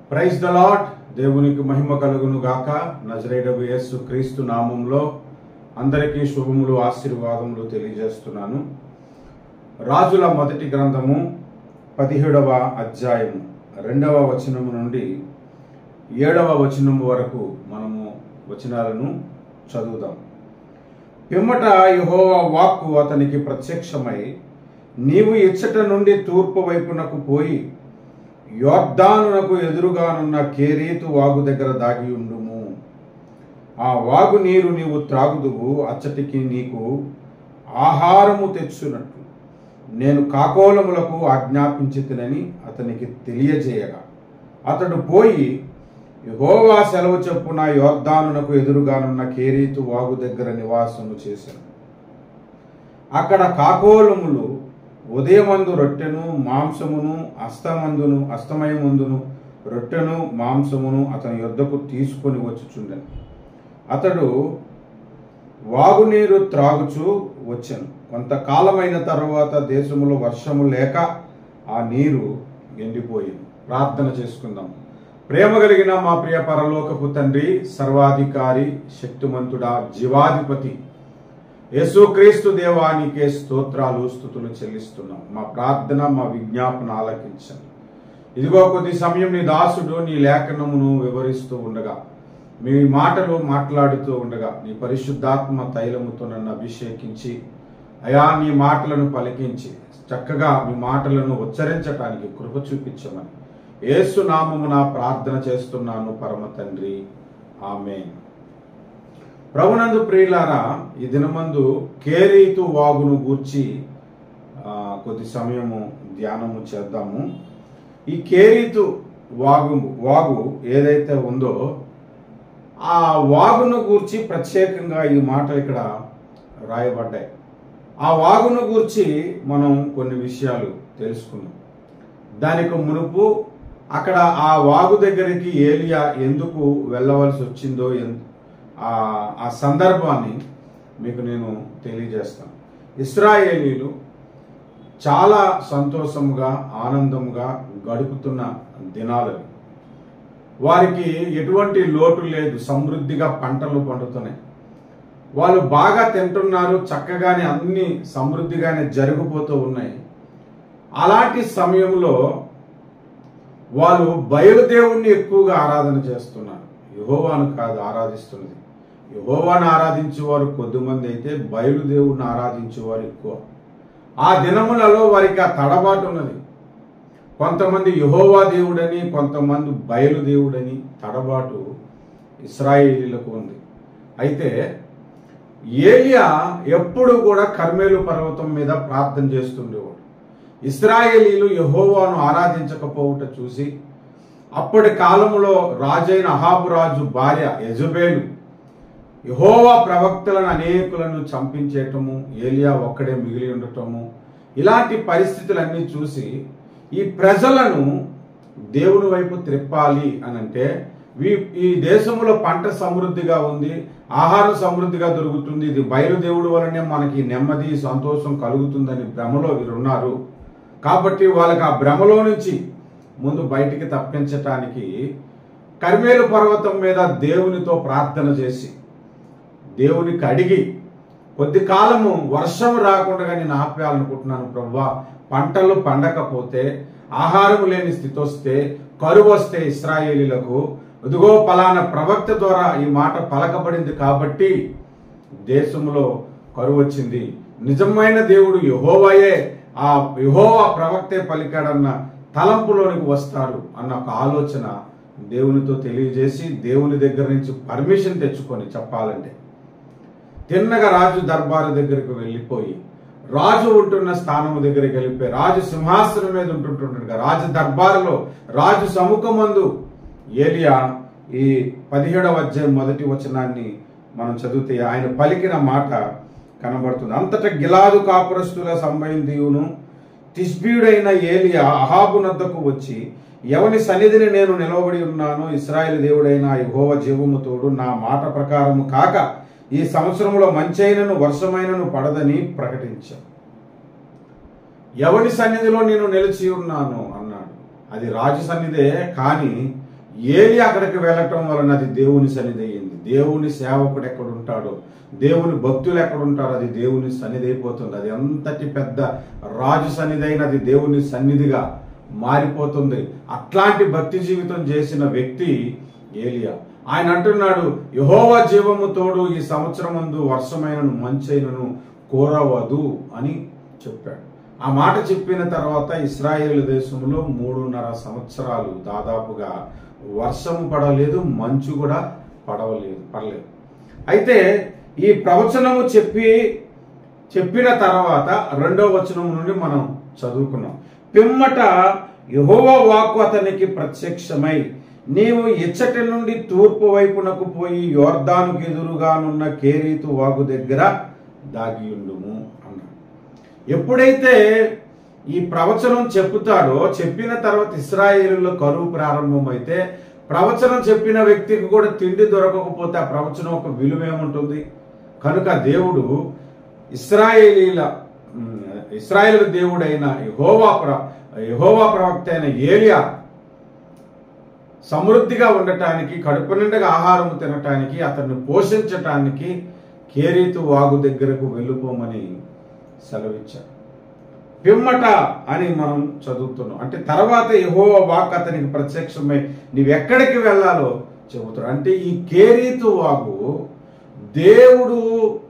Praise the lord దేవునికి మహిమ కలుగును గాక నజరేడగు యేసు క్రీస్తు నామంలో అందరికీ శుభములు ఆశీర్వాదములు తెలియజేస్తున్నాను రాజుల మొదటి గ్రంథము పదిహేడవ అధ్యాయము రెండవ వచనము నుండి ఏడవ వచనము వరకు మనము వచనాలను చదువుదాం పిమ్మట యెహోవా వాక్కు అతనికి ప్రత్యక్షమై నీవు ఇచ్చట నుండి తూర్పు వైపునకు పోయి యోర్దానునకు ఎదురుగానున్న కేరీతు వాగు దగ్గర దాగి ఉండుము ఆ వాగు నీరు నీవు త్రాగుదువు అచ్చటికి నీకు ఆహారము తెచ్చునట్లు నేను కాకోలములకు ఆజ్ఞాపించి తినని అతనికి తెలియజేయగా అతడు పోయి యెహోవా సెలవు చెప్పున యోర్దానునకు ఎదురుగానున్న కేరీతు వాగు దగ్గర నివాసము చేశాను అక్కడ కాకోలములు ఉదయమందు రొట్టెను మాంసమును అస్తమందును అస్తమయమందును రొట్టెను మాంసమును అతని యొద్దకు తీసుకొని వచ్చుచుండెను అతడు వాగునీరు త్రాగుచూ వచ్చాను కొంతకాలమైన తరువాత దేశములో వర్షము లేక ఆ నీరు ఎండిపోయింది ప్రార్థన చేసుకుందాం ప్రేమ కలిగిన మా ప్రియ పరలోకపు తండ్రి సర్వాధికారి శక్తిమంతుడా జీవాధిపతి యేసుక్రీస్తు దేవానికే స్తోత్రాలు స్థుతులు చెల్లిస్తున్నాం మా ప్రార్థన మా విజ్ఞాపన ఆలకించండి ఇదిగో కొద్ది సమయం నీ దాసుడు నీ లేఖనమును వివరిస్తూ ఉండగా మీ మాటలు మాట్లాడుతూ ఉండగా నీ పరిశుద్ధాత్మ తైలముతో నన్ను అభిషేకించి అయా నీ మాటలను పలికించి చక్కగా మీ మాటలను ఉచ్చరించటానికి కృప చూపించమని యేసు నామమున ప్రార్థన చేస్తున్నాను పరమ తండ్రి ఆమెన్ ప్రభునందు ప్రియులారా ఈ దినమందు కేరీతు వాగును గూర్చి ఆ, కొద్ది సమయము ధ్యానము చేద్దాము ఈ కేరీతు వాగు వాగు ఏదైతే ఉందో ఆ వాగును గూర్చి ప్రత్యేకంగా ఈ మాటలు ఇక్కడ రాయబడ్డాయి ఆ వాగును గూర్చి మనం కొన్ని విషయాలు తెలుసుకున్నాం దానికి మునుపు అక్కడ ఆ వాగు దగ్గరికి ఏలియా ఎందుకు వెళ్ళవలసి వచ్చిందో ఎన్- ఆ ఆ సందర్భాన్ని మీకు నేను తెలియజేస్తాను ఇస్రాయేలీలు చాలా సంతోషంగా ఆనందంగా గడుపుతున్న దినాలు అవి. వారికి ఎటువంటి లోటు లేదు సమృద్ధిగా పంటలు పండుతున్నాయి వాళ్ళు బాగా తింటున్నారు చక్కగానే అన్ని సమృద్ధిగానే జరిగిపోతూ ఉన్నాయి అలాంటి సమయంలో వాళ్ళు బయలుదేవుణ్ణి ఎక్కువగా ఆరాధన చేస్తున్నారు యహోవాను కాదు ఆరాధిస్తున్నది యహోవాను ఆరాధించేవారు కొద్దిమంది అయితే బయలుదేవుణ్ణి ఆరాధించేవారు ఎక్కువ ఆ దినములలో వారికి ఆ తడబాటు ఉన్నది కొంతమంది యహోవా దేవుడని కొంతమంది బయలుదేవుడని తడబాటు ఇస్రాయేలీలకు ఉంది అయితే ఏలియా ఎప్పుడు కూడా కర్మేలు పర్వతం మీద ప్రార్థన చేస్తుండేవాడు ఇస్రాయేలీలు యహోవాను ఆరాధించకపోవుట చూసి అప్పటి కాలంలో రాజైన అహాబు రాజు భార్య యజబేలు యహోవా ప్రవక్తలను అనేకులను చంపించేయటము ఏలియా ఒక్కడే మిగిలి ఉండటము ఇలాంటి పరిస్థితులన్నీ చూసి ఈ ప్రజలను దేవుని వైపు త్రిప్పాలి అని అంటే వీ- ఈ దేశంలో పంట సమృద్ధిగా ఉంది ఆహారం సమృద్ధిగా దొరుకుతుంది ఇది బయలుదేవుడు వలనే మనకి నెమ్మది సంతోషం కలుగుతుందని భ్రమలో వీరు ఉన్నారు కాబట్టి వాళ్ళకి ఆ భ్రమలో నుంచి ముందు బయటికి తప్పించటానికి కర్మేలు పర్వతం మీద దేవునితో ప్రార్థన చేసి దేవునికి అడిగి కొద్ది కాలము వర్షం రాకుండా నేను ఆపేయాలనుకుంటున్నాను ప్రవ్వా పంటలు పండకపోతే ఆహారం లేని స్థితి వస్తే కరువు వస్తే ఇస్రాయేలీలకు ఇదిగో పలానా ప్రవక్త ద్వారా ఈ మాట పలకబడింది కాబట్టి దేశంలో కరువు వచ్చింది నిజమైన దేవుడు యహోవాయే ఆ యహోవా ప్రవక్తే పలికాడన్న తలంపులోనికి వస్తాడు అన్న ఒక ఆలోచన దేవునితో తెలియజేసి దేవుని దగ్గర నుంచి పర్మిషన్ తెచ్చుకొని చెప్పాలంటే తిన్నగా రాజు దర్బారు దగ్గరికి వెళ్ళిపోయి రాజు ఉంటున్న స్థానం దగ్గరికి వెళ్ళిపోయి రాజు సింహాసనం మీద ఉంటుంటుండగా రాజు దర్బారులో రాజు సముఖమందు ఏలియా ఈ పదిహేడవ అధ్యాయం మొదటి వచనాన్ని మనం చదివితే ఆయన పలికిన మాట కనబడుతుంది అంతటా గిలాదు కాపురస్తుల సంబంధియును తిష్బీయుడైన ఏలియా అహాబు నద్దకు వచ్చి ఎవని సన్నిధిని నేను నిలవబడి ఉన్నానో ఇస్రాయేల్ దేవుడైన యెహోవా జీవము తోడు నా మాట ప్రకారము కాక ఈ సంవత్సరంలో మంచైనను వర్షమైనను పడదని ప్రకటించాను ఎవని సన్నిధిలో నేను నిలిచి ఉన్నాను అన్నాడు అది రాజు సన్నిధే కానీ ఏలి అక్కడికి వెళ్ళటం వలన అది దేవుని సన్నిధి అయ్యింది దేవుని సేవకుడు ఎక్కడ ఉంటాడో దేవుని భక్తులు ఎక్కడ ఉంటారో అది దేవుని సన్నిధి అయిపోతుంది అది అంతటి పెద్ద రాజు సన్నిధి అయిన అది దేవుని సన్నిధిగా మారిపోతుంది అట్లాంటి భక్తి జీవితం చేసిన వ్యక్తి ఏలియా ఆయన అంటున్నాడు యహోవా జీవము తోడు ఈ సంవత్సరం ముందు వర్షమైనను మంచైనను కోరవదు అని చెప్పాడు ఆ మాట చెప్పిన తర్వాత ఇస్రాయేల్ దేశంలో మూడున్నర సంవత్సరాలు దాదాపుగా వర్షం పడలేదు మంచు కూడా పడవలేదు పడలేదు అయితే ఈ ప్రవచనము చెప్పి చెప్పిన తర్వాత రెండో వచనం నుండి మనం చదువుకున్నాం పిమ్మట యహోవా వాక్కు అతనికి ప్రత్యక్షమై నీవు ఇచ్చటి నుండి తూర్పు వైపునకు పోయి యోర్దానుకు ఎదురుగానున్న కేరీతు వాగు దగ్గర దాగియుండుము అన్నాడు ఎప్పుడైతే ఈ ప్రవచనం చెప్పుతాడో చెప్పిన తర్వాత ఇస్రాయేలులో కరువు ప్రారంభమైతే ప్రవచనం చెప్పిన వ్యక్తికి కూడా తిండి దొరకకపోతే ఆ ప్రవచనం ఒక విలువ ఏముంటుంది కనుక దేవుడు ఇస్రాయేలీల ఉమ్, ఇస్రాయేల్ దేవుడైన యహోవా ప్ర యహోవా ప్రవక్త అయిన ఏలియా సమృద్ధిగా ఉండటానికి కడుపు నిండుగా ఆహారం తినటానికి అతన్ని పోషించటానికి కేరీతు వాగు దగ్గరకు వెళ్ళిపోమని సెలవిచ్చాడు పిమ్మట అని మనం చదువుతున్నాం అంటే తర్వాత యహోవ వాక్ అతనికి ప్రత్యక్షమై నీవెక్కడికి వెళ్ళాలో చెబుతాడు అంటే ఈ కేరీతు వాగు దేవుడు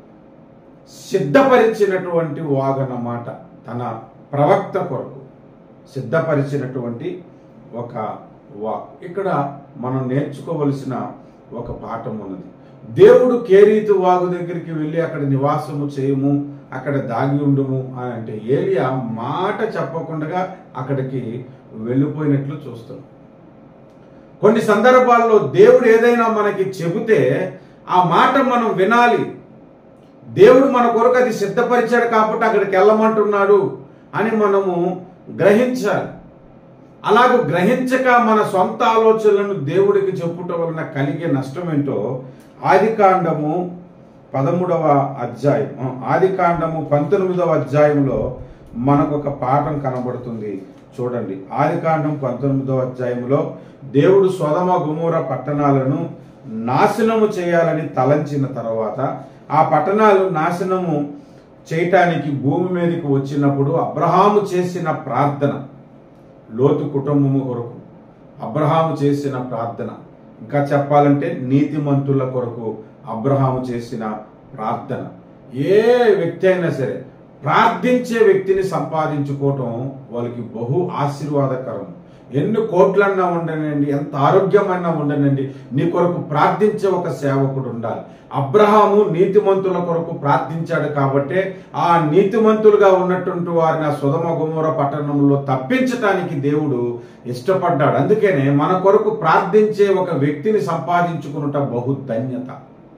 సిద్ధపరిచినటువంటి వాగనమాట తన ప్రవక్త కొరకు సిద్ధపరిచినటువంటి ఒక వాక్ ఇక్కడ మనం నేర్చుకోవలసిన ఒక పాఠం ఉన్నది దేవుడు కేరీతు వాగు దగ్గరికి వెళ్ళి అక్కడ నివాసము చేయము అక్కడ దాగి ఉండుము అని అంటే ఏలియా మాట చెప్పకుండా అక్కడికి వెళ్ళిపోయినట్లు చూస్తున్నాం కొన్ని సందర్భాల్లో దేవుడు ఏదైనా మనకి చెబితే ఆ మాట మనం వినాలి దేవుడు మన కొరకు అది సిద్ధపరిచాడు కాబట్టి అక్కడికి వెళ్ళమంటున్నాడు అని మనము గ్రహించాలి అలాగ గ్రహించక మన సొంత ఆలోచనలను దేవుడికి చెప్పుట వలన కలిగే నష్టం ఏంటో ఆది కాండము పదమూడవ అధ్యాయం ఆ, ఆది కాండము పంతొమ్మిదవ అధ్యాయంలో మనకు ఒక పాఠం కనబడుతుంది చూడండి ఆది కాండం పంతొమ్మిదవ అధ్యాయంలో దేవుడు స్వదమ గుమూర పట్టణాలను నాశనము చేయాలని తలంచిన తర్వాత ఆ పట్టణాలు నాశనము చేయటానికి భూమి మీదకి వచ్చినప్పుడు అబ్రహాము చేసిన ప్రార్థన లోతు కుటుంబము కొరకు అబ్రహాము చేసిన ప్రార్థన ఇంకా చెప్పాలంటే నీతిమంతుల కొరకు అబ్రహాము చేసిన ప్రార్థన ఏ వ్యక్తి అయినా సరే ప్రార్థించే వ్యక్తిని సంపాదించుకోవటం వాళ్ళకి బహు ఆశీర్వాదకరం ఎన్ని కోట్లన్నా ఉండనండి ఎంత ఆరోగ్యమైనా ఉండనండి నీ కొరకు ప్రార్థించే ఒక సేవకుడు ఉండాలి అబ్రహాము నీతిమంతుల కొరకు ప్రార్థించాడు కాబట్టే ఆ నీతిమంతులుగా ఉన్నటువంటి వారిని ఆ సుధమ గుమ్మర పట్టణంలో తప్పించటానికి దేవుడు ఇష్టపడ్డాడు అందుకనే మన కొరకు ప్రార్థించే ఒక వ్యక్తిని సంపాదించుకున్నట బహు ధన్యత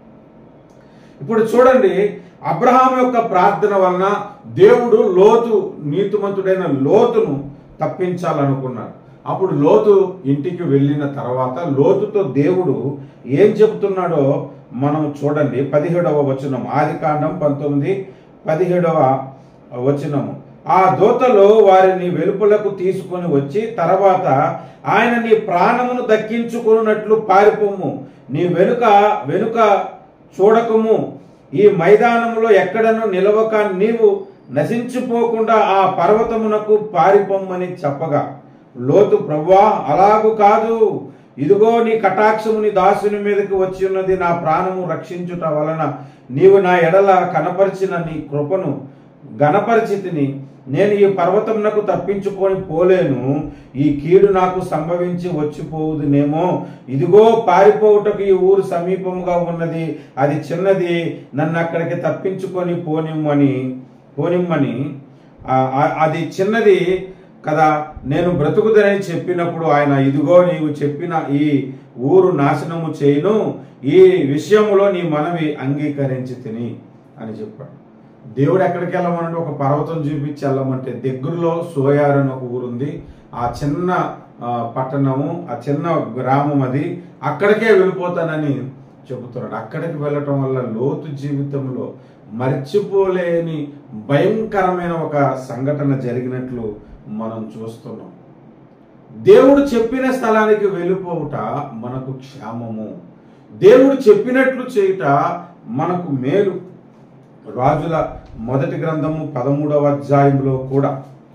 ఇప్పుడు చూడండి అబ్రహాం యొక్క ప్రార్థన వలన దేవుడు లోతు నీతిమంతుడైన లోతును తప్పించాలనుకున్నాడు అప్పుడు లోతు ఇంటికి వెళ్ళిన తర్వాత లోతుతో దేవుడు ఏం చెబుతున్నాడో మనం చూడండి పదిహేడవ వచనం ఆది కాండం పంతొమ్మిది పదిహేడవ వచనము ఆ దూతలో వారిని వెలుపలకు తీసుకొని వచ్చి తర్వాత ఆయన నీ ప్రాణమును దక్కించుకున్నట్లు పారిపోము నీ వెనుక వెనుక చూడకము ఈ మైదానములో ఎక్కడను నిలవక నీవు నశించిపోకుండా ఆ పర్వతమునకు పారిపోమ్మని చెప్పగా లోతు ప్రభువా అలాగు కాదు ఇదిగో నీ కటాక్షము నీ దాసుని మీదకి వచ్చి ఉన్నది నా ప్రాణము రక్షించుట వలన నీవు నా ఎడల కనపరిచిన నీ కృపను గణపరిచితిని నేను ఈ పర్వతమునకు తప్పించుకొని పోలేను ఈ కీడు నాకు సంభవించి వచ్చిపోవుదునేమో ఇదిగో పారిపోవుటకు ఈ ఊరు సమీపముగా ఉన్నది అది చిన్నది నన్ను అక్కడికి తప్పించుకొని పోనిమ్మని పోనిమ్మని ఆ, ఆ- అది చిన్నది కదా నేను బ్రతుకుదనని చెప్పినప్పుడు ఆయన ఇదిగో నీవు చెప్పిన ఈ ఊరు నాశనము చేయను ఈ విషయములో నీ మనవి అంగీకరించి తిని అని చెప్పాడు దేవుడు ఎక్కడికి వెళ్ళమంటే ఒక పర్వతం చూపించి వెళ్ళమంటే దగ్గరలో సోయార్ అని ఒక ఊరుంది ఆ చిన్న ఆ, పట్టణము ఆ చిన్న గ్రామం అది అక్కడికే వెళ్ళిపోతానని చెబుతున్నాడు అక్కడికి వెళ్ళటం వల్ల లోతు జీవితంలో మర్చిపోలేని భయంకరమైన ఒక సంఘటన జరిగినట్లు మనం చూస్తున్నాం దేవుడు చెప్పిన స్థలానికి వెళ్ళిపోవుట మనకు క్షేమము దేవుడు చెప్పినట్లు చేయుట మనకు మేలు రాజుల మొదటి గ్రంథము పదమూడవ అధ్యాయంలో కూడా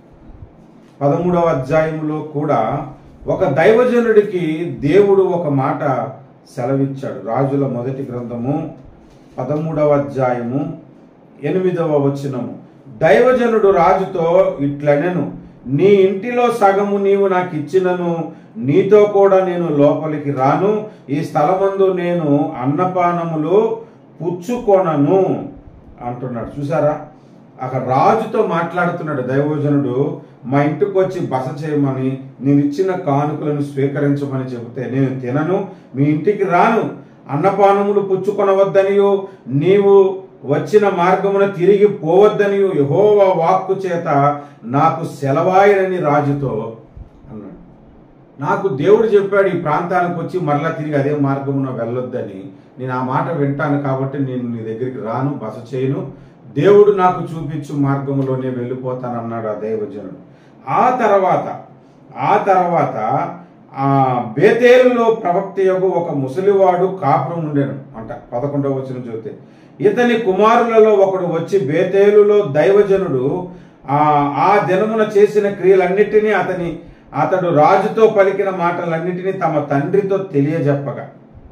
పదమూడవ అధ్యాయంలో కూడా ఒక దైవజనుడికి దేవుడు ఒక మాట సెలవిచ్చాడు రాజుల మొదటి గ్రంథము పదమూడవ అధ్యాయము ఎనిమిదవ వచనము దైవజనుడు రాజుతో ఇట్లనెను నీ ఇంటిలో సగము నీవు నాకు ఇచ్చినను నీతో కూడా నేను లోపలికి రాను ఈ స్థలమందు నేను అన్నపానములు పుచ్చుకొనను అంటున్నాడు చూసారా అక్కడ రాజుతో మాట్లాడుతున్నాడు దైవజనుడు మా ఇంటికి వచ్చి బస చేయమని నేను ఇచ్చిన కానుకలను స్వీకరించమని చెబితే నేను తినను మీ ఇంటికి రాను అన్నపానములు పుచ్చుకొనవద్దనియో నీవు వచ్చిన మార్గమున తిరిగి పోవద్దనియో యహోవా వాక్కు చేత నాకు సెలవాయనని రాజుతో అన్నాడు నాకు దేవుడు చెప్పాడు ఈ ప్రాంతానికి వచ్చి మరలా తిరిగి అదే మార్గమున వెళ్ళొద్దని నేను ఆ మాట వింటాను కాబట్టి నేను నీ దగ్గరికి రాను బస చేయను దేవుడు నాకు చూపించు మార్గంలోనే వెళ్ళిపోతాను అన్నాడు ఆ దైవజనుడు ఆ తర్వాత ఆ తర్వాత ఆ బేతేలులో ప్రవక్త యొక్క ఒక ముసలివాడు కాపురం ఉండేను అంట పదకొండవ వచ్చిన చూస్తే ఇతని కుమారులలో ఒకడు వచ్చి బేతేలులో దైవజనుడు ఆ ఆ దినమున చేసిన క్రియలన్నిటినీ అతని అతడు రాజుతో పలికిన మాటలన్నిటినీ తమ తండ్రితో తెలియజెప్పగా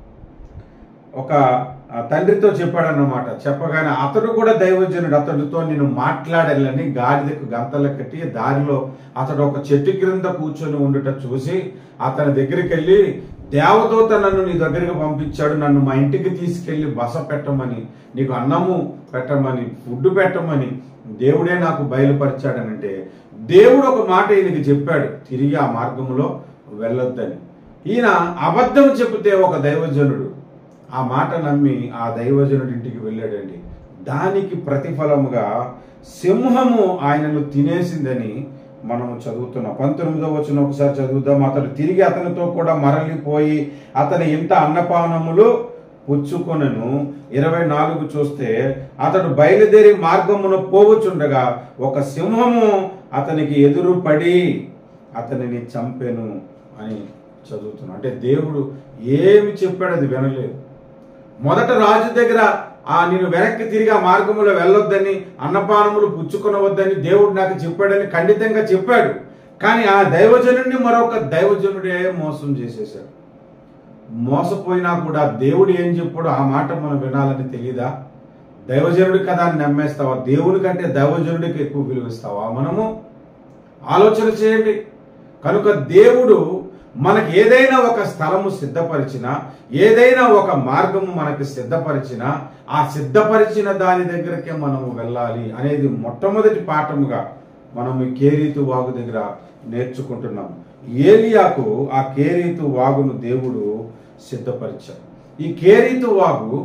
ఒక ఆ, తండ్రితో చెప్పాడన్నమాట చెప్పగానే అతడు కూడా దైవజనుడు అతడితో నేను మాట్లాడాలని గాడిదకు గంతలు కట్టి దారిలో అతడు ఒక చెట్టు క్రింద కూర్చొని ఉండుట చూసి అతని దగ్గరికి వెళ్ళి దేవదూత నన్ను నీ దగ్గరికి పంపించాడు నన్ను మా ఇంటికి తీసుకెళ్లి బస పెట్టమని నీకు అన్నము పెట్టమని ఫుడ్ పెట్టమని దేవుడే నాకు బయలుపరిచాడనంటే దేవుడు ఒక మాట ఈయనకి చెప్పాడు తిరిగి ఆ మార్గంలో వెళ్ళొద్దని ఈయన అబద్ధం చెబితే ఒక దైవజనుడు ఆ మాట నమ్మి ఆ దైవజనుడి ఇంటికి వెళ్ళాడండి దానికి ప్రతిఫలముగా సింహము ఆయనను తినేసిందని మనము చదువుతున్నాం పంతొమ్మిదో వచ్చిన ఒకసారి చదువుదాం అతడు తిరిగి అతనితో కూడా మరలిపోయి అతని ఇంట అన్నపానములు పుచ్చుకొనను ఇరవై నాలుగు చూస్తే అతడు బయలుదేరి మార్గమున పోవచుండగా ఒక సింహము అతనికి ఎదురు పడి అతనిని చంపెను అని చదువుతున్నాం అంటే దేవుడు ఏమి చెప్పాడు అది వినలేదు మొదట రాజు దగ్గర ఆ నేను వెనక్కి తిరిగి ఆ మార్గంలో వెళ్ళొద్దని అన్నపానములు పుచ్చుకొనవద్దని దేవుడు నాకు చెప్పాడని ఖండితంగా చెప్పాడు కానీ ఆ దైవజనుడిని మరొక దైవజనుడే మోసం చేసేశాడు మోసపోయినా కూడా దేవుడు ఏం చెప్పాడో ఆ మాట మనం వినాలని తెలియదా దైవజనుడి కదా అని నమ్మేస్తావా దేవుని కంటే దైవజనుడికి ఎక్కువ విలువిస్తావా మనము ఆలోచన చేయండి కనుక దేవుడు మనకి ఏదైనా ఒక స్థలము సిద్ధపరిచిన ఏదైనా ఒక మార్గము మనకి సిద్ధపరిచిన ఆ సిద్ధపరిచిన దాని దగ్గరకే మనము వెళ్ళాలి అనేది మొట్టమొదటి పాఠముగా మనం ఈ కేరీతు వాగు దగ్గర నేర్చుకుంటున్నాం ఏలియాకు ఆ కేరీతు వాగును దేవుడు సిద్ధపరిచాడు ఈ కేరీతు వాగు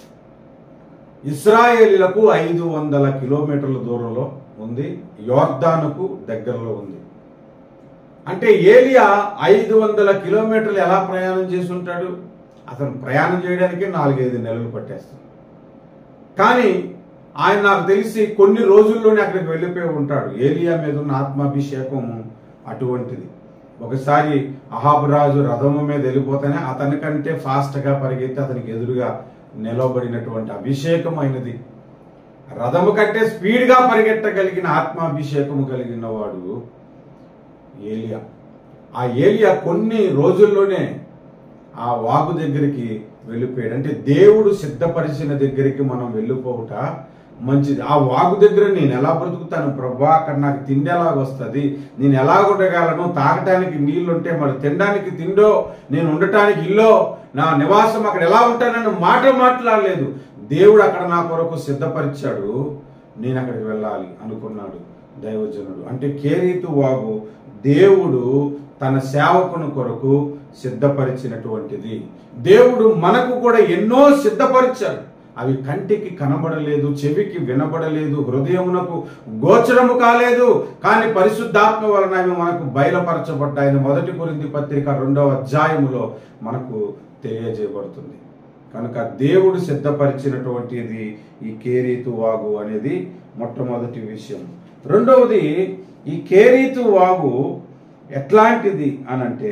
ఇస్రాయేలీలకు ఐదు వందల కిలోమీటర్ల దూరంలో ఉంది యోర్దానుకు దగ్గరలో ఉంది అంటే ఏలియా ఐదు వందల కిలోమీటర్లు ఎలా ప్రయాణం చేసి ఉంటాడు అతను ప్రయాణం చేయడానికి నాలుగైదు నెలలు పట్టేస్తుంది కానీ ఆయన నాకు తెలిసి కొన్ని రోజుల్లోనే అక్కడికి వెళ్ళిపోయి ఉంటాడు ఏలియా మీద ఉన్న ఆత్మాభిషేకం అటువంటిది ఒకసారి అహాబు రాజు రథము మీద వెళ్ళిపోతేనే అతనికంటే ఫాస్ట్గా పరిగెత్తి అతనికి ఎదురుగా నిలవబడినటువంటి అభిషేకం అయినది రథము కంటే స్పీడ్గా పరిగెట్టగలిగిన ఆత్మాభిషేకము కలిగిన వాడు ఏలియా ఆ ఏలియా కొన్ని రోజుల్లోనే ఆ వాగు దగ్గరికి వెళ్ళిపోయాడు అంటే దేవుడు సిద్ధపరిచిన దగ్గరికి మనం వెళ్ళిపోవుట మంచిది ఆ వాగు దగ్గర నేను ఎలా బ్రతుకుతాను ప్రభా అక్కడ నాకు తిండి ఎలాగ వస్తుంది నేను ఎలా ఉండగలను తాగటానికి నీళ్లు ఉంటే మరి తినడానికి తిండో నేను ఉండటానికి ఇల్లో నా నివాసం అక్కడ ఎలా ఉంటానని మాట మాట్లాడలేదు దేవుడు అక్కడ నా కొరకు సిద్ధపరిచాడు నేను అక్కడికి వెళ్ళాలి అనుకున్నాడు దైవజనుడు అంటే కేరీతు వాగు దేవుడు తన సేవకుని కొరకు సిద్ధపరిచినటువంటిది దేవుడు మనకు కూడా ఎన్నో సిద్ధపరిచాడు అవి కంటికి కనబడలేదు చెవికి వినబడలేదు హృదయమునకు గోచరము కాలేదు కానీ పరిశుద్ధాత్మ వలన అవి మనకు బయలుపరచబడ్డాయని మొదటి కొరింది పత్రిక రెండవ అధ్యాయములో మనకు తెలియజేయబడుతుంది కనుక దేవుడు సిద్ధపరిచినటువంటిది ఈ కేరీతు వాగు అనేది మొట్టమొదటి విషయం రెండవది ఈ కేరీతు వాగు ఎట్లాంటిది అనంటే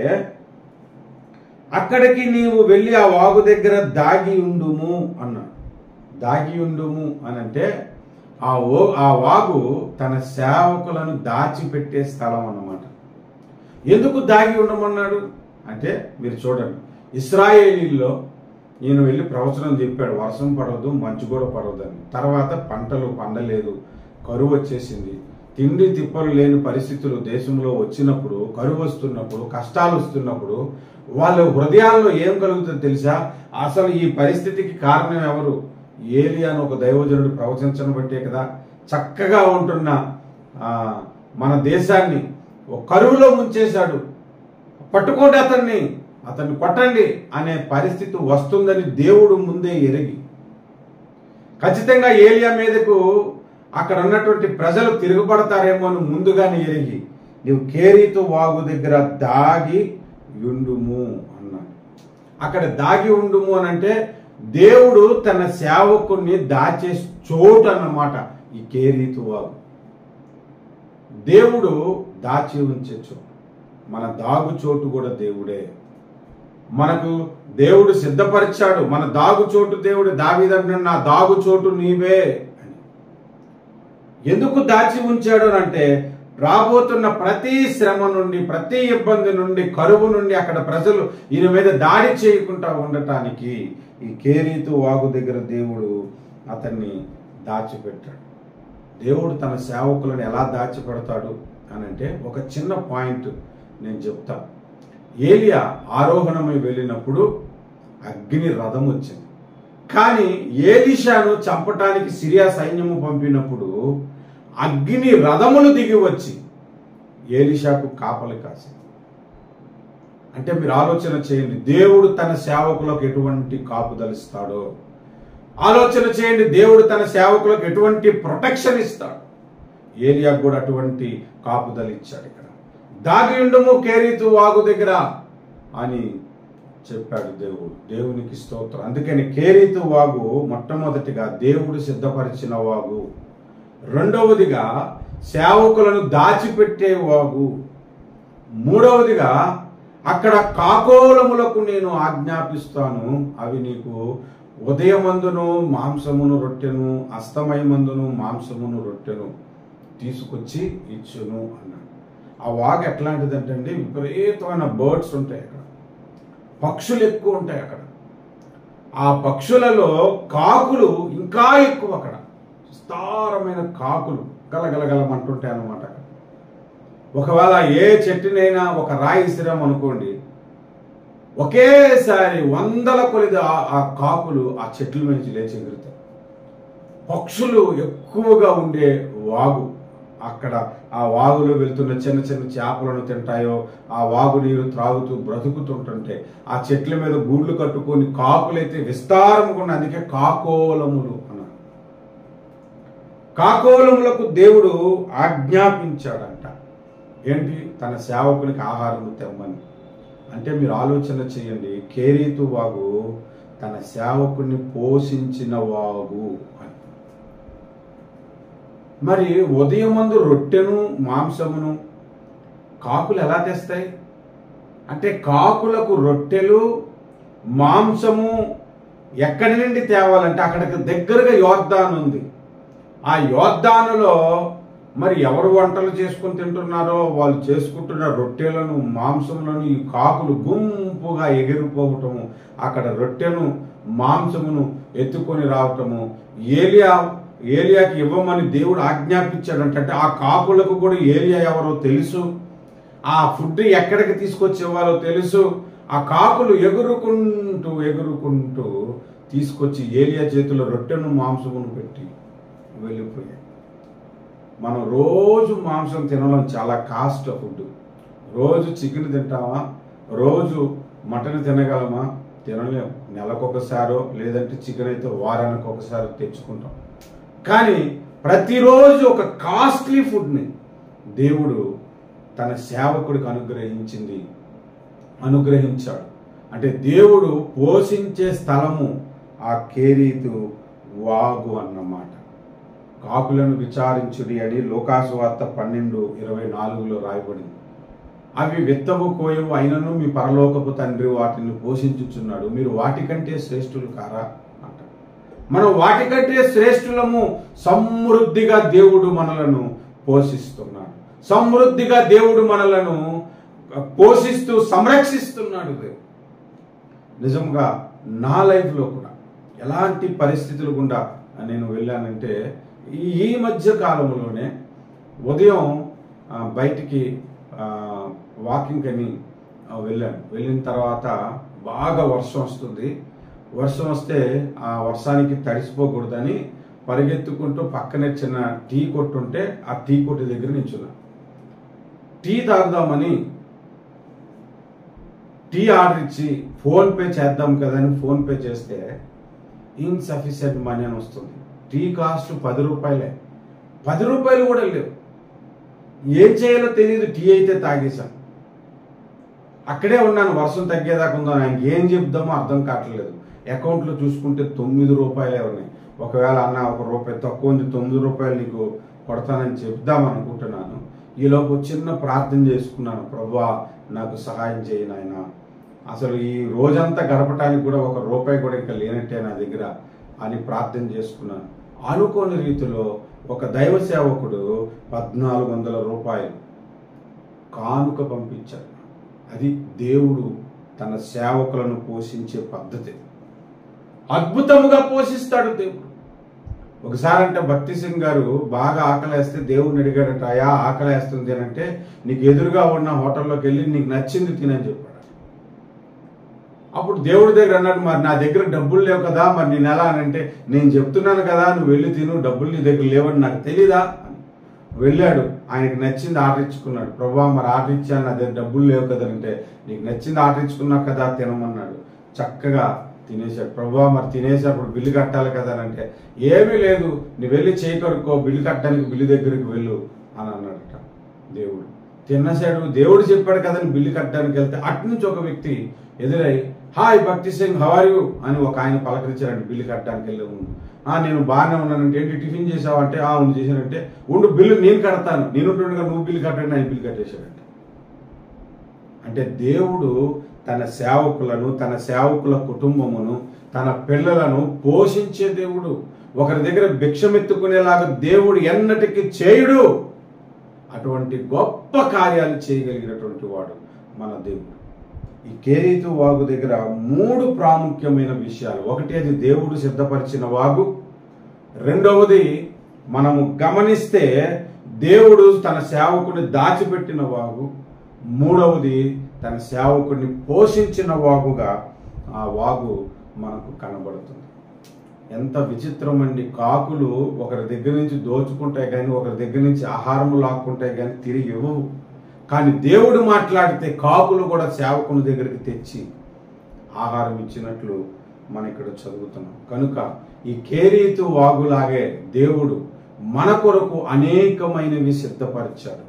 అక్కడికి నీవు వెళ్ళి ఆ వాగు దగ్గర దాగి ఉండుము అన్నాడు దాగి ఉండుము అనంటే ఆ ఓ ఆ వాగు తన సేవకులను దాచిపెట్టే స్థలం అన్నమాట ఎందుకు దాగి ఉండమన్నాడు అంటే మీరు చూడండి ఇస్రాయేలీల్లో ఈయన వెళ్ళి ప్రవచనం చెప్పాడు వర్షం పడవదు మంచు కూడా పడవదని తర్వాత పంటలు పండలేదు కరువు వచ్చేసింది తిండి తిప్పలు లేని పరిస్థితులు దేశంలో వచ్చినప్పుడు కరువు వస్తున్నప్పుడు కష్టాలు వస్తున్నప్పుడు వాళ్ళ హృదయాల్లో ఏం కలుగుతుందో తెలుసా అసలు ఈ పరిస్థితికి కారణం ఎవరు ఏలి అని ఒక దైవజనుడు ప్రవచించడం బట్టే కదా చక్కగా ఉంటున్న ఆ, మన దేశాన్ని ఒక కరువులో ముంచేశాడు పట్టుకోండి అతన్ని అతన్ని కొట్టండి అనే పరిస్థితి వస్తుందని దేవుడు ముందే ఎరిగి ఖచ్చితంగా ఏలియా మీదకు అక్కడ ఉన్నటువంటి ప్రజలు తిరుగుపడతారేమో అని ముందుగానే ఎరిగి నీవు కేరీతో వాగు దగ్గర దాగి ఉండుము అన్నాడు అక్కడ దాగి ఉండుము అని అంటే దేవుడు తన సేవకుణ్ణి దాచే చోటు అన్నమాట ఈ కేరీతు వాగు దేవుడు దాచి ఉంచే చోటు మన దాగు చోటు కూడా దేవుడే మనకు దేవుడు సిద్ధపరిచాడు మన దాగు చోటు దేవుడు దావిదంటే నా దాగు చోటు నీవే అని ఎందుకు దాచి ఉంచాడు అని అంటే రాబోతున్న ప్రతి శ్రమ నుండి ప్రతి ఇబ్బంది నుండి కరువు నుండి అక్కడ ప్రజలు ఈయన మీద దాడి చేయకుండా ఉండటానికి ఈ కేరీతు వాగు దగ్గర దేవుడు అతన్ని దాచిపెట్టాడు దేవుడు తన సేవకులను ఎలా దాచిపెడతాడు అని అంటే ఒక చిన్న పాయింట్ నేను చెప్తా ఏలియా ఆరోహణమై వెళ్ళినప్పుడు అగ్ని రథం వచ్చింది కానీ ఏలిషాను చంపటానికి సిరియా సైన్యము పంపినప్పుడు అగ్ని రథములు దిగి వచ్చి ఏలిషాకు కాపలి కాసింది అంటే మీరు ఆలోచన చేయండి దేవుడు తన సేవకులకు ఎటువంటి కాపుదలిస్తాడో ఆలోచన చేయండి దేవుడు తన సేవకులకు ఎటువంటి ప్రొటెక్షన్ ఇస్తాడు ఏలియాకు కూడా అటువంటి కాపుదల ఇచ్చాడు ఇక్కడ దాగి ఉండుము కేరీతు వాగు దగ్గర అని చెప్పాడు దేవుడు దేవునికి స్తోత్రం అందుకని కేరీతు వాగు మొట్టమొదటిగా దేవుడు సిద్ధపరిచిన వాగు రెండవదిగా సేవకులను దాచిపెట్టే వాగు మూడవదిగా అక్కడ కాకోలములకు నేను ఆజ్ఞాపిస్తాను అవి నీకు ఉదయమందును మాంసమును రొట్టెను అస్తమయమందును మాంసమును రొట్టెను తీసుకొచ్చి ఇచ్చును అన్నాడు ఆ వాగ్ ఎట్లాంటిదంటే అండి విపరీతమైన బర్డ్స్ ఉంటాయి అక్కడ పక్షులు ఎక్కువ ఉంటాయి అక్కడ ఆ పక్షులలో కాకులు ఇంకా ఎక్కువ అక్కడ విస్తారమైన కాకులు గలగలగలమంటుంటాయి అన్నమాట అక్కడ ఒకవేళ ఏ చెట్టునైనా ఒక రాయి ఇసిరాం అనుకోండి ఒకేసారి వందల కొలిది ఆ- ఆ కాకులు ఆ చెట్ల నుంచి లేచి ఎగురుతాయి పక్షులు ఎక్కువగా ఉండే వాగు అక్కడ ఆ వాగులో వెళ్తున్న చిన్న చిన్న చేపలను తింటాయో ఆ వాగు నీరు త్రాగుతూ బ్రతుకుతుంటుంటే ఆ చెట్ల మీద గూళ్ళు కట్టుకొని కాకులైతే విస్తారముగా ఉన్నాయి అందుకే కాకోలములు అన్నారు కాకోలములకు దేవుడు ఆజ్ఞాపించాడంట ఏంటి తన సేవకునికి ఆహారం తెమ్మని అంటే మీరు ఆలోచన చేయండి కేరీతు వాగు తన సేవకుని పోషించిన వాగు అని మరి ఉదయం మందు రొట్టెను మాంసమును కాకులు ఎలా తెస్తాయి అంటే కాకులకు రొట్టెలు మాంసము ఎక్కడి నుండి తేవాలంటే అక్కడికి దగ్గరగా యోర్దాన్ ఉంది ఆ యోర్దానులో మరి ఎవరు వంటలు చేసుకుని తింటున్నారో వాళ్ళు చేసుకుంటున్న రొట్టెలను మాంసములను ఈ కాకులు గుంపుగా ఎగిరిపోవటము అక్కడ రొట్టెను మాంసమును ఎత్తుకొని రావటము ఏలియా ఏలియాకి ఇవ్వమని దేవుడు ఆజ్ఞాపించాడంట అంటే ఆ కాకులకు కూడా ఏలియా ఎవరో తెలుసు ఆ ఫుడ్ ఎక్కడికి తీసుకొచ్చి ఇవ్వాలో తెలుసు ఆ కాకులు ఎగురుకుంటూ ఎగురుకుంటూ తీసుకొచ్చి ఏలియా చేతిలో రొట్టెను మాంసమును పెట్టి వెళ్ళిపోయాయి మనం రోజు మాంసం తినడం చాలా కాస్ట్ ఫుడ్ రోజు చికెన్ తింటామా రోజు మటన్ తినగలమా తినలేం నెలకొకసారో లేదంటే చికెన్ అయితే వారానికి ఒకసారి తెచ్చుకుంటాం కానీ ప్రతిరోజు ఒక కాస్ట్లీ ఫుడ్ని దేవుడు తన సేవకుడికి అనుగ్రహించింది అనుగ్రహించాడు అంటే దేవుడు పోషించే స్థలము ఆ కేరీతు వాగు అన్నమాట కాకులను విచారించుడి అని లోకాసు వార్త పన్నెండు ఇరవై నాలుగులో రాయబడింది అవి విత్తవు కోయవు అయినను మీ పరలోకపు తండ్రి వాటిని పోషించుచున్నాడు మీరు వాటికంటే శ్రేష్ఠులు కారా అంటాడు మనం వాటికంటే శ్రేష్ఠులము సమృద్ధిగా దేవుడు మనలను పోషిస్తున్నాడు సమృద్ధిగా దేవుడు మనలను పోషిస్తూ సంరక్షిస్తున్నాడు దేవుడు నిజంగా నా లైఫ్లో కూడా ఎలాంటి పరిస్థితులు గుండా నేను వెళ్ళానంటే ఈ- ఈ మధ్య కాలంలోనే ఉదయం ఆ, బయటికి ఆ, వాకింగ్ అని ఆ, వెళ్ళాను వెళ్ళిన తర్వాత బాగా వర్షం వస్తుంది వర్షం వస్తే ఆ వర్షానికి తడిసిపోకూడదని పరిగెత్తుకుంటూ పక్కనే చిన్న టీ కొట్టు ఉంటే ఆ టీ కొట్టు దగ్గర నించున్నా టీ తాగుదామని టీ ఆర్డర్ ఇచ్చి ఫోన్ పే చేద్దాం కదా అని ఫోన్ పే చేస్తే ఇన్సఫిషియెంట్ మనీ అని వస్తుంది టీ కాస్ట్ పది రూపాయలే పది రూపాయలు కూడా లేవు ఏం చేయాలో తెలియదు టీ అయితే తాగేశాను అక్కడే ఉన్నాను వర్షం తగ్గేదాకా ఉందా ఆయనకి ఏం చెప్దామో అర్థం కావట్లేదు అకౌంట్లో చూసుకుంటే తొమ్మిది రూపాయలే ఉన్నాయి ఒకవేళ అన్న ఒక రూపాయి తక్కువ ఉంది తొమ్మిది రూపాయలు నీకు కొడతానని చెప్దాం అనుకుంటున్నాను ఈలోపు చిన్న ప్రార్థన చేసుకున్నాను ప్రభా నాకు సహాయం చేయి నాయన అసలు ఈ రోజంతా గడపటానికి కూడా ఒక రూపాయి కూడా ఇంకా లేనట్టే నా దగ్గర అని ప్రార్థన చేసుకున్నాను అనుకోని రీతిలో ఒక దైవ సేవకుడు పద్నాలుగు వందల రూపాయలు కానుక పంపించాడు అది దేవుడు తన సేవకులను పోషించే పద్ధతి అద్భుతముగా పోషిస్తాడు దేవుడు ఒకసారి అంటే భక్తి సింగ్ గారు బాగా ఆకలేస్తే దేవుడిని అడిగాడట అయా ఆకలేస్తుంది అని అంటే నీకు ఎదురుగా ఉన్న హోటల్లోకి వెళ్ళి నీకు నచ్చింది తినని చెప్పాడు అప్పుడు దేవుడి దగ్గర అన్నాడు మరి నా దగ్గర డబ్బులు లేవు కదా మరి నేను ఎలా అని అంటే నేను చెప్తున్నాను కదా నువ్వు వెళ్ళి తిను డబ్బులు నీ దగ్గర లేవని నాకు తెలీదా అని వెళ్ళాడు ఆయనకి నచ్చింది ఆర్డర్ ఇచ్చుకున్నాడు ప్రభా మరి ఆర్డర్ ఇచ్చాను నా దగ్గర డబ్బులు లేవు కదా అంటే నీకు నచ్చింది ఆర్డర్ ఇచ్చుకున్నావు కదా తినమన్నాడు చక్కగా తినేశాడు ప్రభా మరి తినేసేటప్పుడు బిల్లు కట్టాలి కదా అని అంటే ఏమీ లేదు నువ్వు వెళ్ళి చేయి కడుక్కో బిల్లు కట్టడానికి బిల్లు దగ్గరికి వెళ్ళు అని అన్నాడట దేవుడు తిన్నసాడు దేవుడు చెప్పాడు కదని బిల్లు కట్టడానికి వెళ్తే అటు నుంచి ఒక వ్యక్తి ఎదురై హాయ్ భక్తి సింగ్ హవర్ యూ అని ఒక ఆయన పలకరించారండి బిల్లు కట్టడానికి వెళ్ళే ముందు ఆ నేను బాగానే ఉన్నానంటే ఏంటి టిఫిన్ చేసావంటే ఆ ఉండి చేశానంటే ఉండు బిల్లు నేను కడతాను నేను ఉంటుండగా నువ్వు బిల్లు కట్టండి ఆయన బిల్లు కట్టేశాడంట అంటే దేవుడు తన సేవకులను తన సేవకుల కుటుంబమును తన పిల్లలను పోషించే దేవుడు ఒకరి దగ్గర భిక్షమెత్తుకునేలాగా దేవుడు ఎన్నటికీ చేయుడు అటువంటి గొప్ప కార్యాలు చేయగలిగినటువంటి వాడు మన దేవుడు ఈ కేరీతు వాగు దగ్గర మూడు ప్రాముఖ్యమైన విషయాలు ఒకటి అది దేవుడు సిద్ధపరిచిన వాగు రెండవది మనము గమనిస్తే దేవుడు తన సేవకుని దాచిపెట్టిన వాగు మూడవది తన సేవకుడిని పోషించిన వాగుగా ఆ వాగు మనకు కనబడుతుంది ఎంత విచిత్రం అండి కాకులు ఒకరి దగ్గర నుంచి దోచుకుంటాయి కానీ ఒకరి దగ్గర నుంచి ఆహారం లాక్కుంటాయి కానీ తిరిగి ఇవ్వవు కానీ దేవుడు మాట్లాడితే కాకులు కూడా సేవకుని దగ్గరికి తెచ్చి ఆహారం ఇచ్చినట్లు మనం ఇక్కడ చదువుతున్నాం కనుక ఈ కేరీతు వాగులాగే దేవుడు మన కొరకు అనేకమైనవి సిద్ధపరిచాడు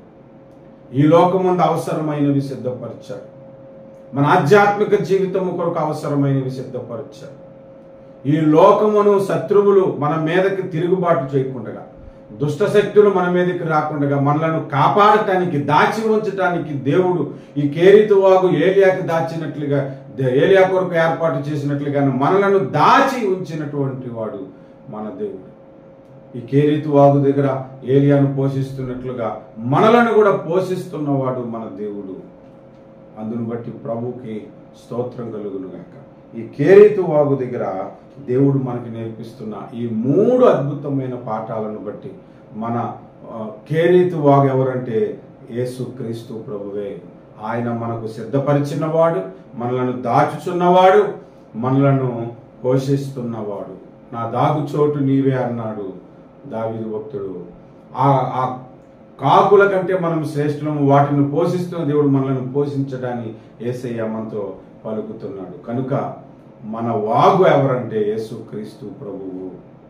ఈ లోకమందు అవసరమైనవి సిద్ధపరిచాడు మన ఆధ్యాత్మిక జీవితము కొరకు అవసరమైనవి సిద్ధపరిచాడు ఈ లోకమును శత్రువులు మన మీదకి తిరుగుబాటు చేయకుండా దుష్ట శక్తులు మన మీదకి రాకుండా మనలను కాపాడటానికి దాచి ఉంచటానికి దేవుడు ఈ కేరీతు వాగు ఏలియాకి దాచినట్లుగా దే- ఏలియా కొరకు ఏర్పాటు చేసినట్లుగా మనలను దాచి ఉంచినటువంటి వాడు మన దేవుడు ఈ కేరీతు వాగు దగ్గర ఏలియాను పోషిస్తున్నట్లుగా మనలను కూడా పోషిస్తున్నవాడు మన దేవుడు అందును బట్టి ప్రభుకి స్తోత్రం కలుగును గాక ఈ కేరీతు వాగు దగ్గర దేవుడు మనకి నేర్పిస్తున్న ఈ మూడు అద్భుతమైన పాఠాలను బట్టి మన ఆ, కేరీతు వాగు ఎవరంటే యేసు క్రీస్తు ప్రభువే ఆయన మనకు సిద్ధపరిచినవాడు మనలను దాచుచున్నవాడు మనలను పోషిస్తున్నవాడు నా దాగు చోటు నీవే అన్నాడు దావీదు భక్తుడు ఆ ఆ కాకుల కంటే మనం శ్రేష్ఠులము వాటిని పోషిస్తున్న దేవుడు మనల్ని పోషించడాన్ని ఏసయ్య మనతో పలుకుతున్నాడు కనుక మన వాగు ఎవరంటే యేసు క్రీస్తు ప్రభువు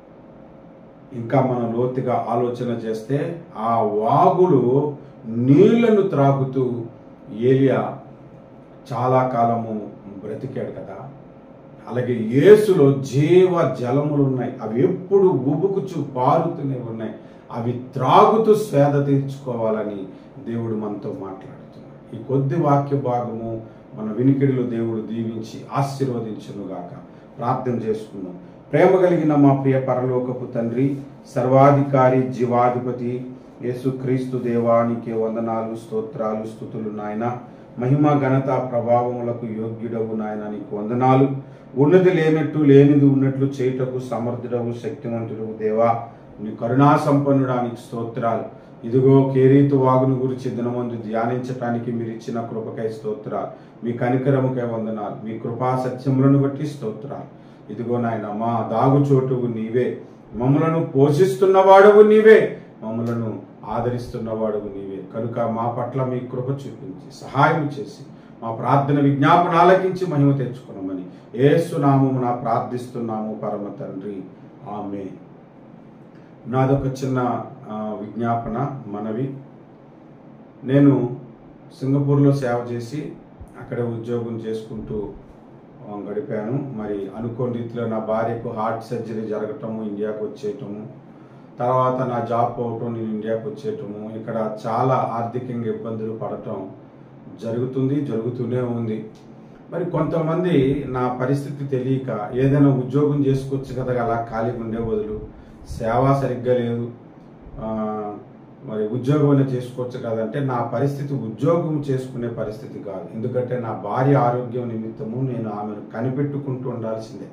ఇంకా మనం లోతుగా ఆలోచన చేస్తే ఆ వాగులు నీళ్లను త్రాగుతూ ఏలియా చాలా కాలము బ్రతికాడు కదా అలాగే యేసులో జీవ జలములు ఉన్నాయి అవి ఎప్పుడు ఉబుకుచు పారుతూనే ఉన్నాయి అవి త్రాగుతూ స్వేద తీర్చుకోవాలని దేవుడు మనతో మాట్లాడుతున్నాడు ఈ కొద్ది వాక్య భాగము మన వినికిడిలో దేవుడు దీవించి ఆశీర్వదించునుగాక ప్రార్థన చేసుకుందాం ప్రేమ కలిగిన మా ప్రియ పరలోకపు తండ్రి సర్వాధికారి జీవాధిపతి యేసుక్రీస్తు దేవానికి వందనాలు స్తోత్రాలు స్థుతులు నాయన మహిమ ఘనత ప్రభావములకు యోగ్యుడవు నాయన నీకు వందనాలు ఉన్నది లేనట్టు లేనిది ఉన్నట్లు చేయుటకు సమర్థుడవు శక్తివంతుడవు దేవా నీ కరుణా సంపన్నుడానికి స్తోత్రాలు ఇదిగో కేరీతు వాగును గురించి దినమందు ధ్యానించటానికి మీరు ఇచ్చిన కృపకై స్తోత్రాలు మీ కనికరముకై వందనాలు మీ కృపా సత్యములను బట్టి స్తోత్రాలు ఇదిగో నాయన మా దాగు చోటువు నీవే మమ్మలను పోషిస్తున్నవాడువు నీవే మమ్మలను ఆదరిస్తున్నవాడువు నీవే కనుక మా పట్ల మీ కృప చూపించి సహాయం చేసి మా ప్రార్థన విజ్ఞాపన ఆలకించి మహిమ తెచ్చుకున్నామని ఏసునామమున ప్రార్థిస్తున్నాము పరమ తండ్రి ఆమె నాదొక చిన్న ఆ, విజ్ఞాపన మనవి నేను సింగపూర్లో సేవ చేసి అక్కడే ఉద్యోగం చేసుకుంటూ ఆ, గడిపాను మరి అనుకోని రీతిలో నా భార్యకు హార్ట్ సర్జరీ జరగటము ఇండియాకు వచ్చేయటము తర్వాత నా జాబ్ పోవటం నేను ఇండియాకు వచ్చేయటము ఇక్కడ చాలా ఆర్థికంగా ఇబ్బందులు పడటం జరుగుతుంది జరుగుతూనే ఉంది మరి కొంతమంది నా పరిస్థితి తెలియక ఏదైనా ఉద్యోగం చేసుకోవచ్చు కదా అలా ఖాళీగా ఉండే బదులు సేవ సరిగ్గా లేదు ఆ, మరి ఉద్యోగం అయినా చేసుకోవచ్చు కదంటే నా పరిస్థితి ఉద్యోగం చేసుకునే పరిస్థితి కాదు ఎందుకంటే నా భార్య ఆరోగ్యం నిమిత్తము నేను ఆమెను కనిపెట్టుకుంటూ ఉండాల్సిందే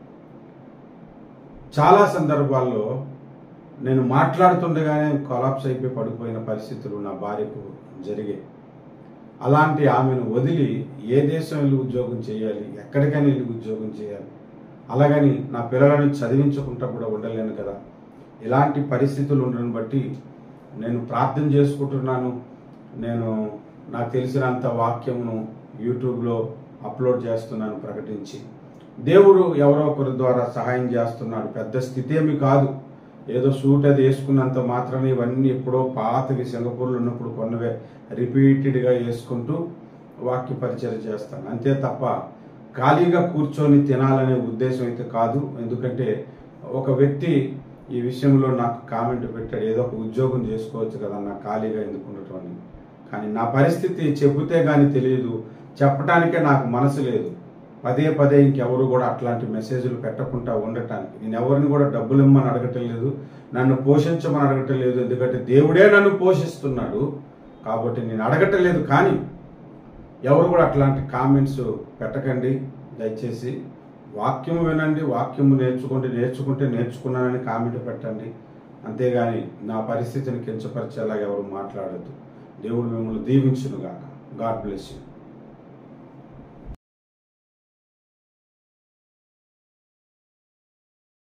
చాలా సందర్భాల్లో నేను మాట్లాడుతుండగానే కొలాప్స్ అయిపోయి పడిపోయిన పరిస్థితులు నా భార్యకు జరిగాయి అలాంటి ఆమెను వదిలి ఏ దేశం వెళ్ళి ఉద్యోగం చేయాలి ఎక్కడికైనా వెళ్ళి ఉద్యోగం చేయాలి అలాగని నా పిల్లలను చదివించుకుంటా కూడా ఉండలేను కదా ఇలాంటి పరిస్థితులు ఉండడం బట్టి నేను ప్రార్థన చేసుకుంటున్నాను నేను నాకు తెలిసినంత వాక్యమును యూట్యూబ్లో అప్లోడ్ చేస్తున్నాను ప్రకటించి దేవుడు ఎవరో ఒకరి ద్వారా సహాయం చేస్తున్నాడు పెద్ద స్థితి ఏమి కాదు ఏదో సూట్ అది వేసుకున్నంత మాత్రమే ఇవన్నీ ఎప్పుడో పాతవి సింగపూర్లో ఉన్నప్పుడు కొన్నవే రిపీటెడ్గా వేసుకుంటూ వాక్య పరిచయం చేస్తాను అంతే తప్ప ఖాళీగా కూర్చొని తినాలనే ఉద్దేశం అయితే కాదు ఎందుకంటే ఒక వ్యక్తి ఈ విషయంలో నాకు కామెంట్ పెట్టాడు ఏదో ఒక ఉద్యోగం చేసుకోవచ్చు కదా నా ఖాళీగా ఎందుకు ఉండటం అని కానీ నా పరిస్థితి చెబితే కానీ తెలియదు చెప్పడానికే నాకు మనసు లేదు పదే పదే ఇంకెవరు కూడా అట్లాంటి మెసేజ్లు పెట్టకుండా ఉండటానికి నేను ఎవరిని కూడా డబ్బులు ఇమ్మని అడగటం లేదు నన్ను పోషించమని అడగటం లేదు ఎందుకంటే దేవుడే నన్ను పోషిస్తున్నాడు కాబట్టి నేను అడగటం లేదు కానీ ఎవరు కూడా అట్లాంటి కామెంట్స్ పెట్టకండి దయచేసి వాక్యము వినండి వాక్యము నేర్చుకుంటే నేర్చుకుంటే నేర్చుకున్నానని కామెంట్ పెట్టండి అంతేగాని నా పరిస్థితిని కించపరిచేలాగా ఎవరు మాట్లాడద్దు దేవుడు మిమ్మల్ని దీవించునుగాక గాడ్ బ్లెస్ యూ